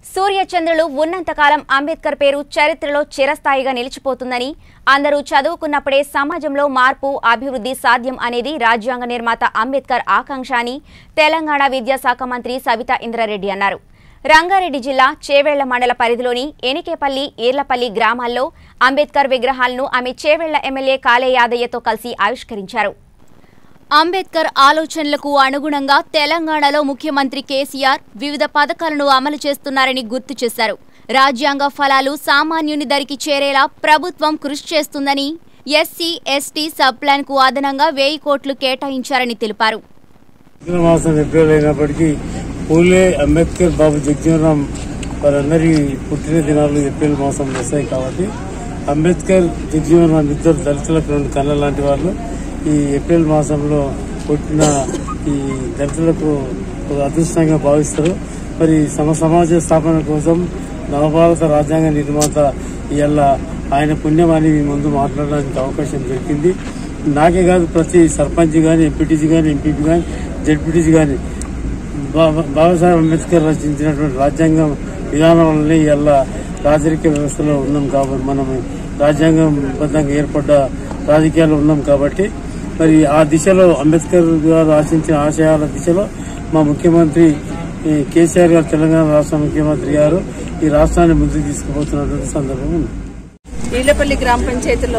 సూర్యచంద్రులు ఉన్నంతకాలం అంబేద్కర్ పేరు చరిత్రలో చిరస్థాయిగా నిలిచిపోతుందని అందరూ చదువుకున్నప్పుడే సమాజంలో మార్పు అభివృద్ధి సాధ్యం అనేది రాజ్యాంగ నిర్మాత అంబేద్కర్ ఆకాంక్ష అని తెలంగాణ విద్యాశాఖ మంత్రి సవితా ఇంద్రారెడ్డి అన్నారు రంగారెడ్డి జిల్లా చేవెళ్ల మండల పరిధిలోని ఎనికేపల్లి ఈర్లపల్లి గ్రామాల్లో అంబేద్కర్ విగ్రహాలను ఆమె చేవెళ్ల ఎమ్మెల్యే కాలే యాదయ్యతో కలిసి ఆవిష్కరించారు అంబేద్కర్ ఆలోచనలకు అనుగుణంగా తెలంగాణలో ముఖ్యమంత్రి కేసీఆర్ వివిధ పథకాలను అమలు చేస్తున్నారని గుర్తు చేశారు రాజ్యాంగ ఫలాలు సామాన్యుని దరికి చేరేలా ప్రభుత్వం కృషి చేస్తుందని ఎస్సీ ఎస్టీ సబ్ ప్లాన్ కు అదనంగా వెయ్యి కోట్లు కేటాయించారని తెలిపారు మిగిలిన మాసం ఏప్రిల్ అయినప్పటికీ పూలే అంబేద్కర్ బాబు జగ్జీవనరాం వారందరి పుట్టిన దినాలు ఏప్రిల్ మాసంలో వస్తాయి కాబట్టి అంబేద్కర్ జగ్జీవనరాం ఇద్దరు దళితులకు రెండు కళ్ళ లాంటి వాళ్ళు ఈ ఏప్రిల్ మాసంలో పుట్టిన ఈ దళితులకు ఒక అదృష్టంగా భావిస్తారు మరి సమ సమాజ స్థాపన కోసం నవభారత రాజ్యాంగ నిర్మాత ఇవాళ ఆయన పుణ్యం అని మీ ముందు మాట్లాడడానికి అవకాశం దొరికింది నాకే కాదు ప్రతి సర్పంచ్ గాని ఎంపీటీసీ గాని ఎంపీపీ గాని జడ్పీటీసీ గాని బా- బాబాసాహెబ్ అంబేద్కర్ రచించినటువంటి రాజ్యాంగం విధానం వల్లనే ఇవాళ రాజకీయ వ్యవస్థలో ఉన్నాం కాబట్టి మనం రాజ్యాంగబద్ధంగా ఏర్పడ్డ రాజకీయాల్లో ఉన్నాం కాబట్టి మరి ఆ దిశలో అంబేద్కర్ గారు ఆశించిన ఆశయాల దిశలో మా ముఖ్యమంత్రి ఈ కేసీఆర్ గారు తెలంగాణ రాష్ట్ర ముఖ్యమంత్రి గారు ఈ రాష్ట్రాన్ని ముందుకు తీసుకుపోతున్నటువంటి సందర్భం ఉంది ఈలపల్లి గ్రామ పంచాయతీలో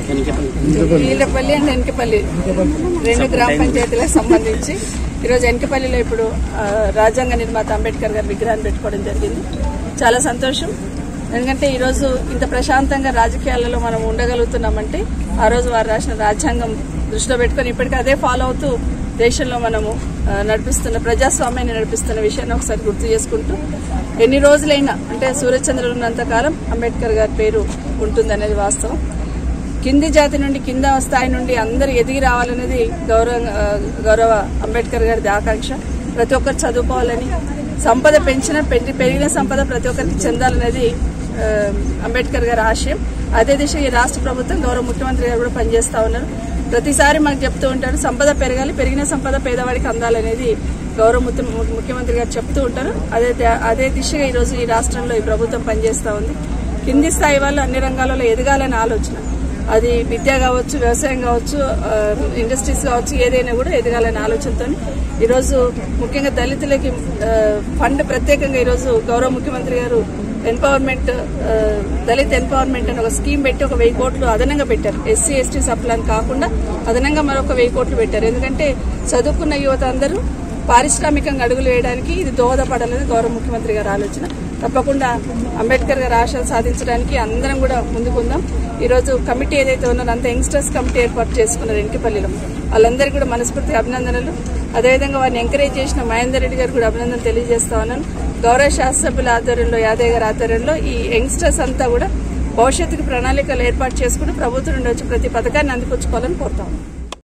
ఈలపల్లి అండ్ ఎనకపల్లి రెండు గ్రామ పంచాయతీలకు సంబంధించి ఈరోజు ఎనకపల్లిలో ఇప్పుడు ఆ, రాజ్యాంగ నిర్మాత అంబేద్కర్ గారి విగ్రహాన్ని పెట్టుకోవడం జరిగింది చాలా సంతోషం ఎందుకంటే ఈరోజు ఇంత ప్రశాంతంగా రాజకీయాలలో మనం ఉండగలుగుతున్నామంటే ఆ రోజు వారు రాసిన రాజ్యాంగం దృష్టిలో పెట్టుకొని ఇప్పటికీ అదే ఫాలో అవుతూ దేశంలో మనము ఆ, నడిపిస్తున్న ప్రజాస్వామ్యాన్ని నడిపిస్తున్న విషయాన్ని ఒకసారి గుర్తు చేసుకుంటూ ఎన్ని రోజులైనా అంటే సూర్యచంద్రులు ఉన్నంత కాలం అంబేద్కర్ గారి పేరు ఉంటుందనేది వాస్తవం కింది జాతి నుండి కింద స్థాయి నుండి అందరూ ఎదిగి రావాలనేది గౌరవ ఆ, గౌరవ అంబేద్కర్ గారిది ఆకాంక్ష ప్రతి ఒక్కరు చదువుకోవాలని సంపద పెంచిన పెరిగి- పెరిగిన సంపద ప్రతి ఒక్కరికి చెందాలనేది ఆ, అంబేద్కర్ గారి ఆశయం అదే దిశ ఈ రాష్ట్ర ప్రభుత్వం గౌరవ ముఖ్యమంత్రి గారు కూడా పనిచేస్తా ఉన్నారు ప్రతిసారి మనకు చెప్తూ ఉంటారు సంపద పెరగాలి పెరిగిన సంపద పేదవాడికి అందాలనేది గౌరవ ముఖ్య- ముఖ్యమంత్రి గారు చెప్తూ ఉంటారు అదే ద- అదే దిశగా ఈ రోజు ఈ రాష్ట్రంలో ఈ ప్రభుత్వం పనిచేస్తా ఉంది కింది స్థాయి వాళ్ళు అన్ని రంగాలలో ఎదగాలనే ఆలోచన అది విద్య కావచ్చు వ్యవసాయం కావచ్చు ఆ, ఇండస్ట్రీస్ కావచ్చు ఏదైనా కూడా ఎదగాలనే ఆలోచనతో ఈరోజు ముఖ్యంగా దళితులకి ఆ, ఫండ్ ప్రత్యేకంగా ఈరోజు గౌరవ ముఖ్యమంత్రి గారు ఎంపవర్మెంట్ ఆ, దళిత్ ఎంపవర్మెంట్ అని ఒక స్కీమ్ పెట్టి ఒక వెయ్యి కోట్లు అదనంగా పెట్టారు ఎస్సీ ఎస్టీ సప్లాన్ కాకుండా అదనంగా మరొక వెయ్యి కోట్లు పెట్టారు ఎందుకంటే చదువుకున్న యువత అందరూ పారిశ్రామికంగా అడుగులు వేయడానికి ఇది దోహదపడాలని గౌరవ ముఖ్యమంత్రి గారి ఆలోచన తప్పకుండా అంబేద్కర్ గారి ఆశలు సాధించడానికి అందరం కూడా ముందుకుందాం ఈ రోజు కమిటీ ఏదైతే ఉన్నారో అంత యంగ్స్టర్స్ కమిటీ ఏర్పాటు చేసుకున్నారు ఎన్నికపల్లిలో వాళ్ళందరికీ కూడా మనస్ఫూర్తి అభినందనలు అదేవిధంగా వారిని ఎంకరేజ్ చేసిన మహేందర్ రెడ్డి గారు కూడా అభినందనలు తెలియజేస్తా ఉన్నాను గౌరవ శాసనసభ్యుల ఆధ్వర్యంలో యాదయ్య గారి ఆధ్వర్యంలో ఈ యంగ్స్టర్స్ అంతా కూడా భవిష్యత్తుకు ప్రణాళికలు ఏర్పాటు చేసుకుని ప్రభుత్వం నుండి వచ్చి ప్రతి పథకాన్ని అందిపుచ్చుకోవాలని కోరుతాము